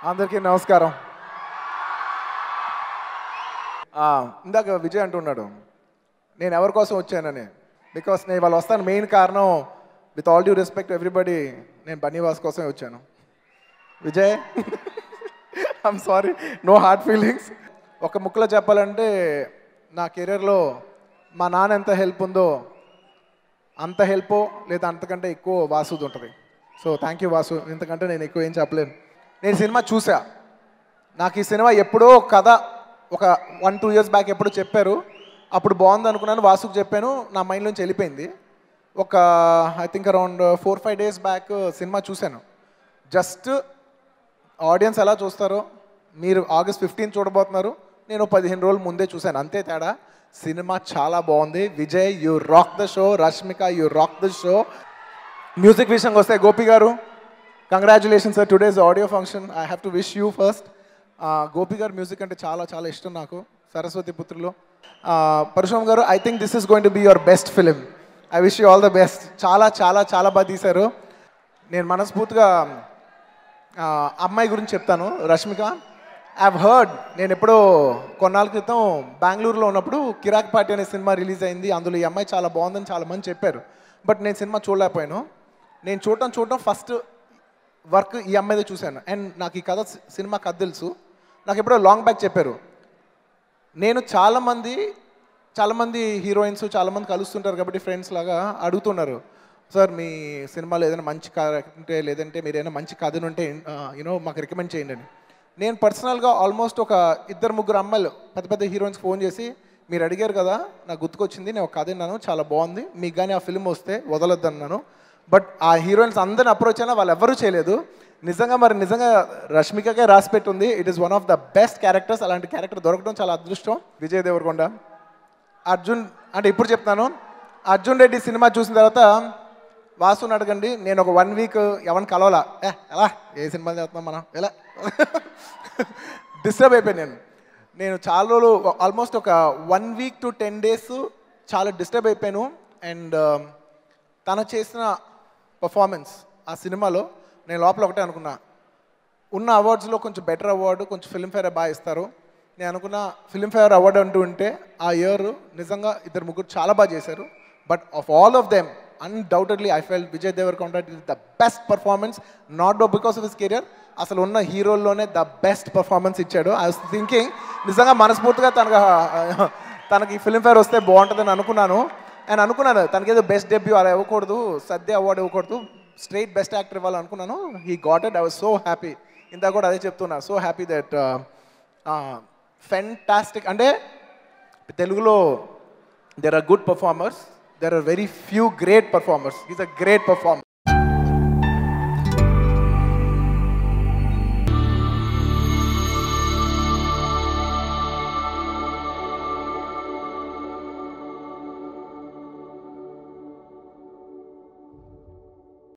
అందరికీ నమస్కారం ఆ, ఇందాక విజయ్ అంటున్నాడు నేను ఎవరి కోసం వచ్చానని బికాస్ నేను వాళ్ళు వస్తాను మెయిన్ కారణం with all due respect everybody నేను బన్నీవాస్ కోసమే వచ్చాను Vijay I'm sorry no hard feelings ఒక ముక్కలో చెప్పాలంటే నా కెరీర్లో మా నాన్న ఎంత హెల్ప్ ఉందో అంత హెల్ప్ లేదా అంతకంటే ఎక్కువ వాసుది ఉంటుంది సో థ్యాంక్ యూ వాసు ఇంతకంటే నేను ఎక్కువ ఏం చెప్పలేను నేను సినిమా చూసా నాకు ఈ సినిమా ఎప్పుడో కథ ఒక వన్ టూ ఇయర్స్ బ్యాక్ ఎప్పుడు చెప్పారు అప్పుడు బాగుంది అనుకున్నాను వాసుకు చెప్పాను నా మైండ్ నుంచి వెళ్ళిపోయింది ఒక I think around four five days back cinema చూశాను జస్ట్ ఆడియన్స్ ఎలా చూస్తారో మీరు ఆగస్ట్ ఫిఫ్టీన్ చూడబోతున్నారు నేను పదిహేను రోజుల ముందే చూశాను అంతే తేడా సినిమా చాలా బాగుంది Vijay you rock the show Rashmika you rock the show music విషయంకి వస్తే Gopi garu congratulations sir today's audio function I have to wish you first Gopi garu music అంటే చాలా చాలా ఇష్టం నాకు సరస్వతి పుత్రులు Parasuram garu I think this is going to be your best film I wish you all the best చాలా చాలా చాలా బాగా తీశారు నేను మనస్ఫూర్తిగా ఆ, అమ్మాయి గురించి చెప్తాను రష్మిక ఐ హర్డ్ నేను ఎప్పుడో కొన్నాళ్ళ క్రితం బెంగళూరులో ఉన్నప్పుడు కిరాక్ పార్టీ అనే సినిమా రిలీజ్ అయింది అందులో ఈ అమ్మాయి చాలా బాగుందని చాలా మంది చెప్పారు బట్ నేను సినిమా చూడలేకపోయాను నేను చూడటం చూడటం ఫస్ట్ వర్క్ ఈ అమ్మాయిదే చూశాను అండ్ నాకు ఈ కథ సి- సినిమా కథ తెలుసు నాకు ఎప్పుడో లాంగ్ బ్యాక్ చెప్పారు నేను చాలామంది చాలామంది హీరోయిన్స్ చాలామంది కలుస్తుంటారు కాబట్టి ఫ్రెండ్స్ లాగా అడుగుతున్నారు సార్ మీ సినిమాలో ఏదైనా మంచి కథ ఉంటే లేదంటే మీరు ఏదైనా మంచి కథను ఉంటే యూనో మాకు రికమెండ్ చేయండి అని నేను పర్సనల్గా ఆల్మోస్ట్ ఒక ఇద్దరు ముగ్గురు అమ్మాయిలు పెద్ద పెద్ద హీరోయిన్స్ ఫోన్ చేసి మీరు అడిగారు కదా నాకు గుర్తుకొచ్చింది నేను ఒక కథ విన్నాను చాలా బాగుంది మీకు కానీ ఆ ఫిల్మ్ వస్తే వదలొద్దు అన్నాను బట్ ఆ హీరోయిన్స్ అందరిని అప్రోచ్ అయినా వాళ్ళు ఎవరూ చేయలేదు నిజంగా మరి నిజంగా రష్మికకే రాసి పెట్టుంది it is one of the best characters అలాంటి క్యారెక్టర్ దొరకడం చాలా అదృష్టం విజయ్ దేవరకొండ అర్జున్ అంటే ఇప్పుడు చెప్తాను అర్జున్ రెడ్డి సినిమా చూసిన తర్వాత వాసుని అడగండి నేను ఒక వన్ వీక్ ఎవరిని కలవలా ఏ ఎలా ఏ సినిమా చేస్తున్నాం మనం ఎలా డిస్టర్బ్ అయిపోయాను నేను నేను చాలా రోజులు ఆల్మోస్ట్ ఒక one week to ten days చాలా డిస్టర్బ్ అయిపోయాను అండ్ తను చేసిన పర్ఫార్మెన్స్ ఆ సినిమాలో నేను లోపల ఒకటే అనుకున్నా ఉన్న అవార్డ్స్లో కొంచెం బెటర్ అవార్డు కొంచెం ఫిల్మ్ఫేర్ బాగా ఇస్తారు నేను అనుకున్న ఫిల్మ్ఫేర్ అవార్డు అంటూ ఉంటే ఆ ఇయర్ నిజంగా ఇద్దరు ముగ్గురు చాలా బాగా చేశారు but of all of them undoubtedly I felt Vijay Deverakonda is the best performance not because of his career అసలు ఉన్న హీరోల్లోనే ద బెస్ట్ పర్ఫార్మెన్స్ ఇచ్చాడు ఐ వాస్ థింకింగ్ నిజంగా మనస్ఫూర్తిగా తనకు తనకి ఫిల్మ్ఫేర్ వస్తే బాగుంటుందని అనుకున్నాను అండ్ అనుకున్నాను తనకి ఏదో బెస్ట్ డెబ్యూ అలా ఇవ్వకూడదు సద్య అవార్డు ఇవ్వకూడదు స్ట్రైట్ బెస్ట్ యాక్టర్ ఇవ్వాలి అనుకున్నాను he got it I was so happy ఇంత కూడా అదే చెప్తున్నా సో హ్యాపీ దట్ ఫెంటాస్టిక్ అంటే తెలుగులో there are good performers there are very few great performers is a great performer